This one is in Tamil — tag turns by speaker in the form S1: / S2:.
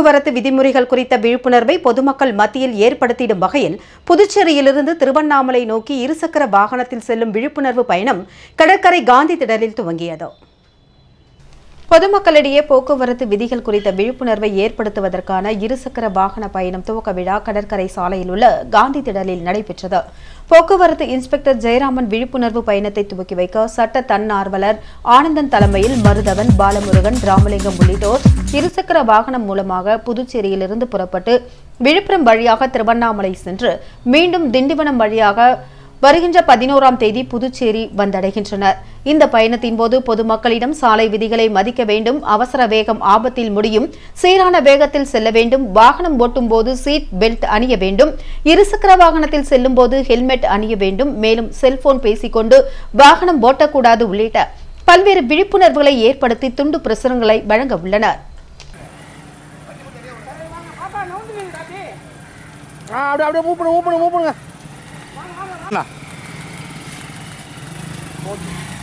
S1: போக்குவரத்து விதிமுறைகள் குறித்த விழிப்புணர்வை பொதுமக்கள் மத்தியில் ஏற்படுத்திடும் வகையில் புதுச்சேரியிலிருந்து திருவண்ணாமலை நோக்கி இருசக்கர வாகனத்தில் செல்லும் விழிப்புணர்வு பயணம் கடற்கரை காந்தி திடலில் துவங்கியது பொதுமக்களிடையே போக்குவரத்து விதிகள் குறித்த விழிப்புணர்வை ஏற்படுத்துவதற்கான இருசக்கர வாகன பயணம் துவக்க விழா கடற்கரை சாலையில் உள்ள காந்தி திடலில் நடைபெற்றது போக்குவரத்து இன்ஸ்பெக்டர் ஜெயராமன் விழிப்புணர்வு பயணத்தை துவக்கி வைக்க சட்ட தன்னார்வலர் ஆனந்தன் தலைமையில் மருதவன் பாலமுருகன் ராமலிங்கம் உள்ளிட்டோர் இருசக்கர வாகனம் மூலமாக புதுச்சேரியிலிருந்து புறப்பட்டு விழுப்புரம் வழியாக திருவண்ணாமலை சென்று மீண்டும் திண்டிவனம் வழியாக வருகின்ற பதினோராம் தேதி புதுச்சேரி வந்தடைகின்றனர் இந்த பயணத்தின் போது பொதுமக்களிடம் சாலை விதிகளை மதிக்க வேண்டும் அவசர வேகம் ஆபத்தில் முடியும் சீரான வேகத்தில் செல்ல வேண்டும் வாகனம் ஓட்டும் போது சீட் பெல்ட் அணிய வேண்டும் இருசக்கர வாகனத்தில் செல்லும் போது ஹெல்மெட் அணிய வேண்டும் மேலும் செல்போன் பேசிக்கொண்டு வாகனம் ஓட்டக்கூடாது உள்ளிட்ட பல்வேறு விழிப்புணர்வுகளை ஏற்படுத்தி துண்டு பிரசுரங்களை வழங்க உள்ளனர்
S2: ஆ அப்படியே அப்படியே மூவ் பண்ணுங்க மூவ் பண்ணுங்க மூவ் பண்ணுங்க அண்ணா.